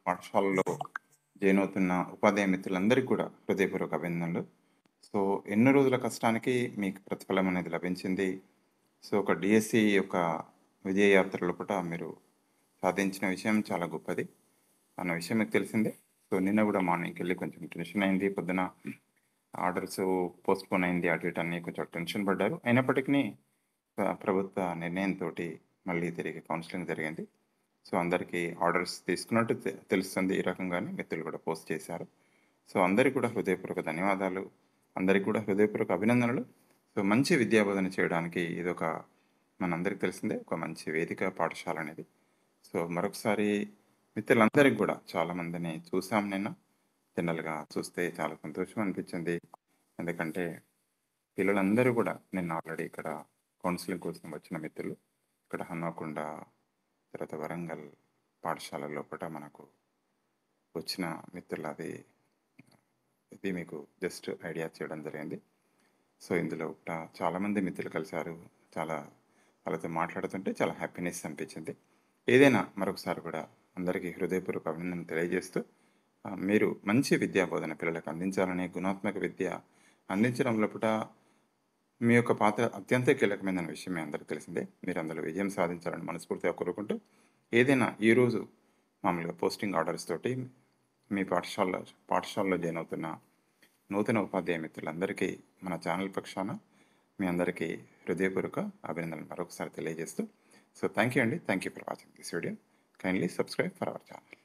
పాఠశాలలో జాయిన్ అవుతున్న ఉపాధ్యాయ మిత్రులందరికీ కూడా హృదయపూర్వక అభినందనలు సో ఎన్నో రోజుల కష్టానికి మీకు ప్రతిఫలం అనేది లభించింది సో ఒక డిఎస్సి యొక్క విజయ యాత్రలో కూడా మీరు సాధించిన విషయం చాలా గొప్పది అన్న విషయం మీకు తెలిసిందే సో నిన్న కూడా మార్నింగ్కి వెళ్ళి కొంచెం టెన్షన్ అయింది పొద్దున ఆర్డర్స్ పోస్ట్పోన్ అయింది అటు ఇటు అన్ని కొంచెం టెన్షన్ పడ్డారు అయినప్పటికీ ప్ర- ప్రభుత్వ నిర్ణయంతో మళ్ళీ తిరిగి కౌన్సిలింగ్ జరిగింది సో అందరికీ ఆర్డర్స్ తీసుకున్నట్టు తె- తెలుస్తుంది ఈ రకంగానే మిత్రులు కూడా పోస్ట్ చేశారు సో అందరికీ కూడా హృదయపూర్వక ధన్యవాదాలు అందరికీ కూడా హృదయపూర్వక అభినందనలు సో మంచి విద్యాబోధన చేయడానికి ఇది ఒక మనందరికీ తెలిసిందే ఒక మంచి వేదిక పాఠశాల అనేది సో మరొకసారి మిత్రులందరికీ కూడా చాలామందిని చూసాం నిన్న జనరల్గా చూస్తే చాలా సంతోషం అనిపించింది ఎందుకంటే పిల్లలందరూ కూడా నిన్న ఆల్రెడీ ఇక్కడ కౌన్సిలింగ్ కోసం వచ్చిన మిత్రులు ఇక్కడ హన్మకొండ తర్వాత వరంగల్ పాఠశాల లోపల మనకు వచ్చిన మిత్రులు అది ఇది మీకు జస్ట్ ఐడియా చేయడం జరిగింది సో ఇందులో కూడా చాలామంది మిత్రులు కలిశారు చాలా వాళ్ళతో మాట్లాడుతుంటే చాలా హ్యాపీనెస్ అనిపించింది ఏదైనా మరొకసారి కూడా అందరికీ హృదయపూర్వక అభినందన తెలియజేస్తూ ఆ, మీరు మంచి విద్యా బోధన పిల్లలకు అందించాలనే గుణాత్మక విద్య అందించడం లోపల మీ యొక్క పాత్ర అత్యంత కీలకమైన విషయం మీ అందరికీ తెలిసిందే మీరు అందులో విజయం సాధించాలని మనస్ఫూర్తిగా కోరుకుంటూ ఏదైనా ఈరోజు మామూలుగా పోస్టింగ్ ఆర్డర్స్ తోటి మీ పాఠశాల పాఠశాలలో జాయిన్ అవుతున్న నూతన ఉపాధ్యాయ మిత్రులందరికీ మన ఛానల్ పక్షాన మీ అందరికీ హృదయపూర్వక అభినందనలు మరొకసారి తెలియజేస్తూ సో థ్యాంక్ యూ అండి thank you for watching this video kindly subscribe for our channel